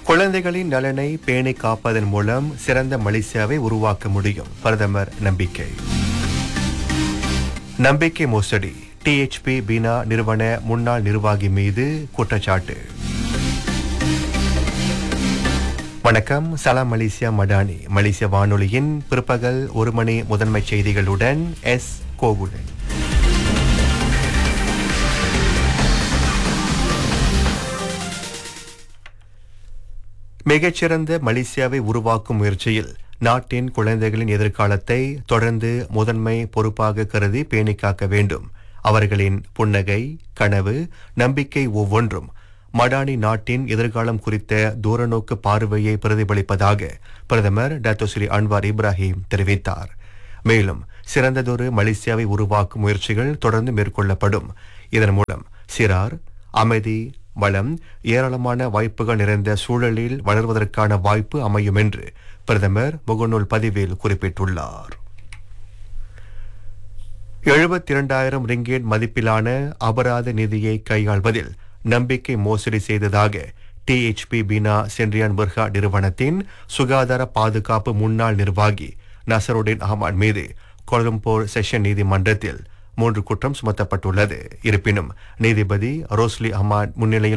குழந்தைகளின் நலனை பேணி காப்பதன் மூலம் சிறந்த மலேசியாவை உருவாக்க முடியும் பிரதமர் நம்பிக்கை நம்பிக்கை மோசடி டிஎச்பி பீனா நிறுவன முன்னாள் நிர்வாகி மீது குற்றச்சாட்டு வணக்கம் சலாம் மலேசியா மடானி மலேசிய வானொலியின் பிற்பகல் ஒரு மணி முதன்மை செய்திகளுடன் எஸ் கோகுலன் மிகச்சிறந்த மலேசியாவை உருவாக்கும் முயற்சியில் நாட்டின் குழந்தைகளின் எதிர்காலத்தை தொடர்ந்து முதன்மை பொறுப்பாக கருதி பேணி காக்க வேண்டும் அவர்களின் புன்னகை கனவு நம்பிக்கை ஒவ்வொன்றும் மடானி நாட்டின் எதிர்காலம் குறித்த தூரநோக்கு பார்வையை பிரதிபலிப்பதாக பிரதமர் டாக்டர் ஸ்ரீ அன்வார் இப்ராஹிம் தெரிவித்தார் மேலும் சிறந்ததொரு மலேசியாவை உருவாக்கும் முயற்சிகள் தொடர்ந்து மேற்கொள்ளப்படும் இதன் மூலம் சிறார் அமைதி வளம் ஏராளமான வாய்ப்புகள் நிறைந்த சூழலில் வளர்வதற்கான வாய்ப்பு அமையும் என்று பிரதமர் முகநூல் பதிவில் குறிப்பிட்டுள்ளார் எழுபத்தி இரண்டாயிரம் ரிங்கேட் மதிப்பிலான அபராத நிதியை கையாள்வதில் நம்பிக்கை மோசடி செய்ததாக டிஎச்பி பீனா சென்ட்ரியான் பர்ஹா நிறுவனத்தின் சுகாதார பாதுகாப்பு முன்னாள் நிர்வாகி நசருடின் அஹ்மத் மீது கொலம்பூர் செஷன் நீதிமன்றத்தில் மூன்று குற்றம் சுமத்தப்பட்டுள்ளது இருப்பினும் நீதிபதி ரோஸ்லி அஹ்மத் முன்னிலையில்